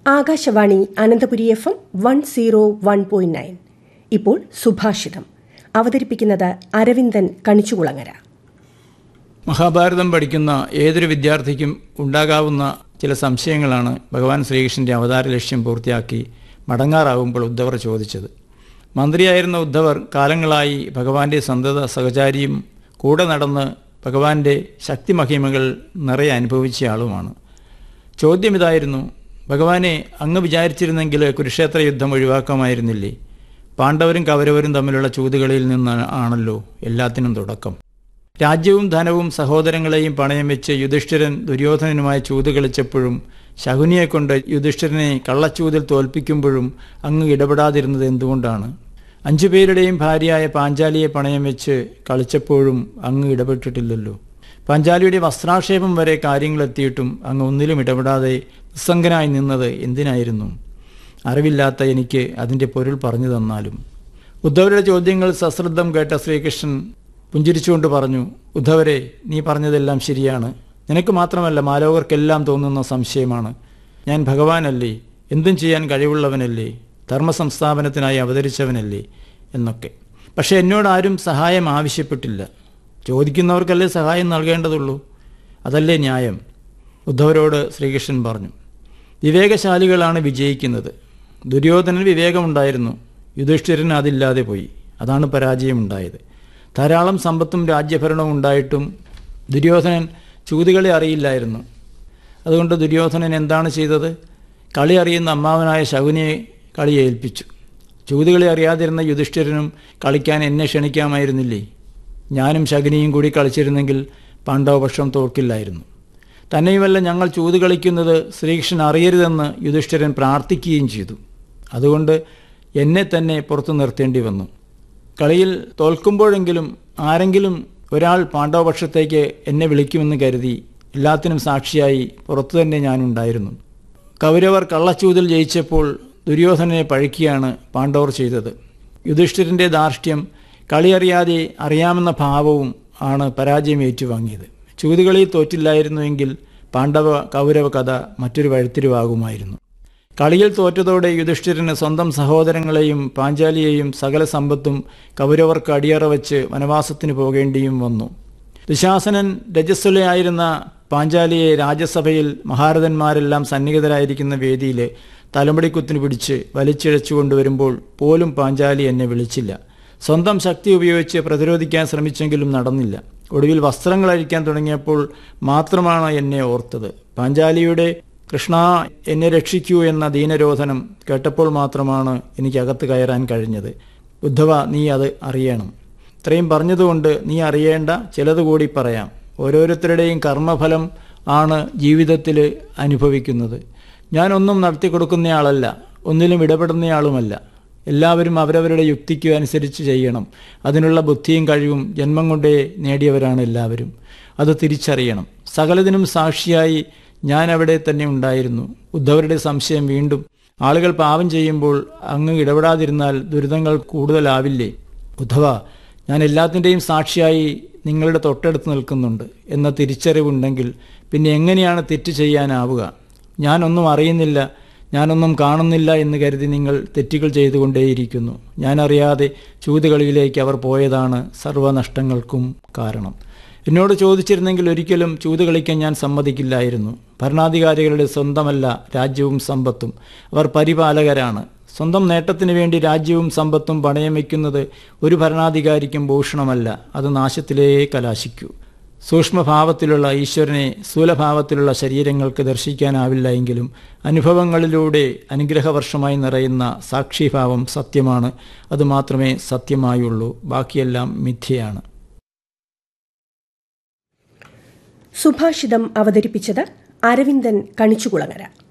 Akashvani Ananthapuri F M one zero one point nine ഇപ്പോൾ സുഭാഷിതം അവതരിപ്പിക്കുന്നത് അരവിന്ദൻ കണിച്ചുകുളങ്ങര മഹാഭാരതം പഠിക്കുന്ന ഏതൊരു വിദ്യാർത്ഥിക്കും ഉണ്ടാകാവുന്ന ചില സംശയങ്ങളാണ് ഭഗവാൻ ശ്രീകൃഷ്ണന്റെ അവതാര ലക്ഷ്യം പൂർത്തിയാക്കി മടങ്ങാറാവുമ്പോൾ ഉദ്ധവർ ചോദിച്ചത് മന്ത്രിയായിരുന്ന ഉദ്ധവർ കാലങ്ങളായി ഭഗവാന്റെ സന്തത സഹചാരിയും കൂടെ നടന്ന് ഭഗവാന്റെ ശക്തിമഹിമകൾ നിറയെ അനുഭവിച്ച ആളുമാണ് ചോദ്യം ഇതായിരുന്നു ഭഗവാനെ അങ്ങ് വിചാരിച്ചിരുന്നെങ്കിൽ കുരുക്ഷേത്ര യുദ്ധം ഒഴിവാക്കാമായിരുന്നില്ലേ പാണ്ഡവരും കൗരവരും തമ്മിലുള്ള ചൂതുകളിൽ നിന്ന് ആണല്ലോ എല്ലാത്തിനും തുടക്കം രാജ്യവും ധനവും സഹോദരങ്ങളെയും പണയം വെച്ച് യുധിഷ്ഠിരൻ ദുര്യോധനനുമായി ചൂത് കളിച്ചപ്പോഴും ശകുനിയെക്കൊണ്ട് യുധിഷ്ഠിരനെ കള്ളച്ചൂതിൽ തോൽപ്പിക്കുമ്പോഴും അങ്ങ് ഇടപെടാതിരുന്നത് എന്തുകൊണ്ടാണ് അഞ്ചു പേരുടെയും ഭാര്യയായ പാഞ്ചാലിയെ പണയം വെച്ച് കളിച്ചപ്പോഴും അങ്ങ് ഇടപെട്ടിട്ടില്ലല്ലോ പാഞ്ചാലിയുടെ വസ്ത്രാക്ഷേപം വരെ കാര്യങ്ങളെത്തിയിട്ടും അങ്ങ് ഒന്നിലും ഇടപെടാതെ നിസ്സംഗനായി നിന്നത് എന്തിനായിരുന്നു അറിവില്ലാത്ത എനിക്ക് അതിൻ്റെ പൊരുൾ പറഞ്ഞു തന്നാലും ഉദ്ധവരുടെ ചോദ്യങ്ങൾ സശ്രദ്ധം കേട്ട ശ്രീകൃഷ്ണൻ പുഞ്ചിരിച്ചുകൊണ്ട് പറഞ്ഞു ഉദ്ധവരെ നീ പറഞ്ഞതെല്ലാം ശരിയാണ് നിനക്ക് മാത്രമല്ല മാലോകർക്കെല്ലാം തോന്നുന്ന സംശയമാണ് ഞാൻ ഭഗവാനല്ലേ എന്തും ചെയ്യാൻ കഴിവുള്ളവനല്ലേ ധർമ്മസംസ്ഥാപനത്തിനായി അവതരിച്ചവനല്ലേ എന്നൊക്കെ പക്ഷെ എന്നോട് ആരും സഹായം ആവശ്യപ്പെട്ടില്ല ചോദിക്കുന്നവർക്കല്ലേ സഹായം നൽകേണ്ടതുള്ളൂ അതല്ലേ ന്യായം ഉദ്ധവരോട് ശ്രീകൃഷ്ണൻ പറഞ്ഞു വിവേകശാലികളാണ് വിജയിക്കുന്നത് ദുര്യോധനൻ വിവേകമുണ്ടായിരുന്നു യുധിഷ്ഠിരന് അതില്ലാതെ പോയി അതാണ് പരാജയമുണ്ടായത് ധാരാളം സമ്പത്തും രാജ്യഭരണവും ഉണ്ടായിട്ടും ദുര്യോധനൻ ചൂതുകളെ അറിയില്ലായിരുന്നു അതുകൊണ്ട് ദുര്യോധനൻ എന്താണ് ചെയ്തത് കളി അറിയുന്ന അമ്മാവനായ ശകുനിയെ കളി ഏൽപ്പിച്ചു ചൂതുകളി അറിയാതിരുന്ന യുധിഷ്ഠിരനും കളിക്കാൻ എന്നെ ക്ഷണിക്കാമായിരുന്നില്ലേ ഞാനും ശകുനിയും കൂടി കളിച്ചിരുന്നെങ്കിൽ പാണ്ഡവപക്ഷം തോൽക്കില്ലായിരുന്നു തന്നെയുമല്ല ഞങ്ങൾ ചൂത് കളിക്കുന്നത് ശ്രീകൃഷ്ണൻ അറിയരുതെന്ന് യുധിഷ്ഠിരൻ പ്രാർത്ഥിക്കുകയും ചെയ്തു അതുകൊണ്ട് എന്നെ തന്നെ പുറത്തു നിർത്തേണ്ടി വന്നു കളിയിൽ തോൽക്കുമ്പോഴെങ്കിലും ആരെങ്കിലും ഒരാൾ പാണ്ഡവപക്ഷത്തേക്ക് എന്നെ വിളിക്കുമെന്ന് കരുതി എല്ലാത്തിനും സാക്ഷിയായി പുറത്തു തന്നെ ഞാനുണ്ടായിരുന്നു കൗരവർ കള്ളച്ചൂതിൽ ജയിച്ചപ്പോൾ ദുര്യോധനനെ പഴിക്കുകയാണ് പാണ്ഡവർ ചെയ്തത് യുധിഷ്ഠിരൻ്റെ ധാർഷ്ട്യം കളി അറിയാതെ അറിയാമെന്ന ഭാവവും ആണ് പരാജയം ഏറ്റുവാങ്ങിയത് ചൂതുകളിയിൽ തോറ്റില്ലായിരുന്നുവെങ്കിൽ പാണ്ഡവ കൗരവ കഥ മറ്റൊരു വഴിത്തിരിവാകുമായിരുന്നു കളിയിൽ തോറ്റതോടെ യുധിഷ്ഠിരന് സ്വന്തം സഹോദരങ്ങളെയും പാഞ്ചാലിയെയും സകല സമ്പത്തും കൗരവർക്ക് അടിയറ വെച്ച് വനവാസത്തിന് പോകേണ്ടിയും വന്നു ദുശാസനൻ രജസ്വലയായിരുന്ന പാഞ്ചാലിയെ രാജ്യസഭയിൽ മഹാരഥന്മാരെല്ലാം സന്നിഹിതരായിരിക്കുന്ന വേദിയിൽ തലമുടിക്കുത്തിന് പിടിച്ച് വലിച്ചിഴച്ചു കൊണ്ടുവരുമ്പോൾ പോലും പാഞ്ചാലി എന്നെ വിളിച്ചില്ല സ്വന്തം ശക്തി ഉപയോഗിച്ച് പ്രതിരോധിക്കാൻ ശ്രമിച്ചെങ്കിലും നടന്നില്ല ഒടുവിൽ വസ്ത്രങ്ങൾ അഴിക്കാൻ തുടങ്ങിയപ്പോൾ മാത്രമാണ് എന്നെ ഓർത്തത് പാഞ്ചാലിയുടെ കൃഷ്ണ എന്നെ രക്ഷിക്കൂ എന്ന ദീനരോധനം കേട്ടപ്പോൾ മാത്രമാണ് എനിക്ക് അകത്ത് കയറാൻ കഴിഞ്ഞത് ഉദ്ധവ നീ അത് അറിയണം ഇത്രയും പറഞ്ഞതുകൊണ്ട് നീ അറിയേണ്ട ചിലത് കൂടി പറയാം ഓരോരുത്തരുടെയും കർമ്മഫലം ആണ് ജീവിതത്തിൽ അനുഭവിക്കുന്നത് ഞാനൊന്നും നടത്തി കൊടുക്കുന്നയാളല്ല ഒന്നിലും ഇടപെടുന്നയാളുമല്ല എല്ലാവരും അവരവരുടെ യുക്തിക്ക് അനുസരിച്ച് ചെയ്യണം അതിനുള്ള ബുദ്ധിയും കഴിവും ജന്മം കൊണ്ടേ നേടിയവരാണ് എല്ലാവരും അത് തിരിച്ചറിയണം സകലതിനും സാക്ഷിയായി ഞാൻ അവിടെ തന്നെ ഉണ്ടായിരുന്നു ഉദ്ധവരുടെ സംശയം വീണ്ടും ആളുകൾ പാപം ചെയ്യുമ്പോൾ അങ്ങ് ഇടപെടാതിരുന്നാൽ ദുരിതങ്ങൾ കൂടുതലാവില്ലേ ഉദ്ധവ ഞാൻ എല്ലാത്തിൻ്റെയും സാക്ഷിയായി നിങ്ങളുടെ തൊട്ടടുത്ത് നിൽക്കുന്നുണ്ട് എന്ന തിരിച്ചറിവുണ്ടെങ്കിൽ പിന്നെ എങ്ങനെയാണ് തെറ്റ് ചെയ്യാനാവുക ഞാനൊന്നും അറിയുന്നില്ല ഞാനൊന്നും കാണുന്നില്ല എന്ന് കരുതി നിങ്ങൾ തെറ്റുകൾ ചെയ്തുകൊണ്ടേയിരിക്കുന്നു ഞാനറിയാതെ ചൂതുകളിയിലേക്ക് അവർ പോയതാണ് സർവ്വനഷ്ടങ്ങൾക്കും കാരണം എന്നോട് ചോദിച്ചിരുന്നെങ്കിൽ ഒരിക്കലും ചൂത് കളിക്കാൻ ഞാൻ സമ്മതിക്കില്ലായിരുന്നു ഭരണാധികാരികളുടെ സ്വന്തമല്ല രാജ്യവും സമ്പത്തും അവർ പരിപാലകരാണ് സ്വന്തം നേട്ടത്തിന് വേണ്ടി രാജ്യവും സമ്പത്തും പണയം വയ്ക്കുന്നത് ഒരു ഭരണാധികാരിക്കും ഭൂഷണമല്ല അത് നാശത്തിലേ കലാശിക്കൂ സൂക്ഷ്മഭാവത്തിലുള്ള ഈശ്വരനെ സ്ഥൂലഭാവത്തിലുള്ള ശരീരങ്ങൾക്ക് ദർശിക്കാനാവില്ല എങ്കിലും അനുഭവങ്ങളിലൂടെ അനുഗ്രഹവർഷമായി നിറയുന്ന സാക്ഷിഭാവം സത്യമാണ് അതുമാത്രമേ സത്യമായുള്ളൂ ബാക്കിയെല്ലാം മിഥ്യയാണ് സുഭാഷിതം അവതരിപ്പിച്ചത് അരവിന്ദൻ കണിച്ചുകുളങ്ങര